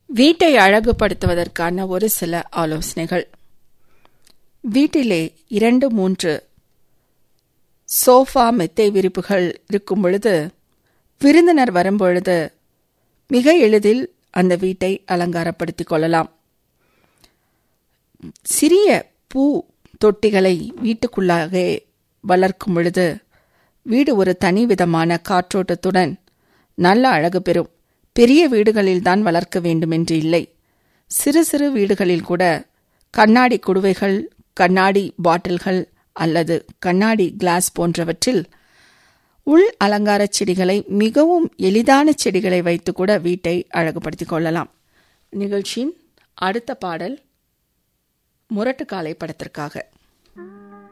வீட்டை அழகுபடுத்துவதற்கான ஒரு சில ஆலோசனைகள் வீட்டிலே இரண்டு மூன்று சோஃபா மெத்தை விரிப்புகள் இருக்கும் பொழுது விருந்தினர் வரும்பொழுது மிக எளிதில் அந்த வீட்டை அலங்காரப்படுத்திக் கொள்ளலாம் சிறிய பூ தொட்டிகளை வீட்டுக்குள்ளாக வளர்க்கும் பொழுது வீடு ஒரு தனி விதமான காற்றோட்டத்துடன் நல்ல அழகு பெறும் பெரிய வீடுகளில்தான் வளர்க்க வேண்டும் என்று இல்லை சிறு சிறு வீடுகளில் கூட கண்ணாடி குடுவைகள் கண்ணாடி பாட்டில்கள் அல்லது கண்ணாடி கிளாஸ் போன்றவற்றில் உள் அலங்கார செடிகளை மிகவும் எளிதான செடிகளை வைத்து கூட வீட்டை அழகுபடுத்திக் கொள்ளலாம் நிகழ்ச்சியின் அடுத்த பாடல் முரட்டுக்காலை படத்திற்காக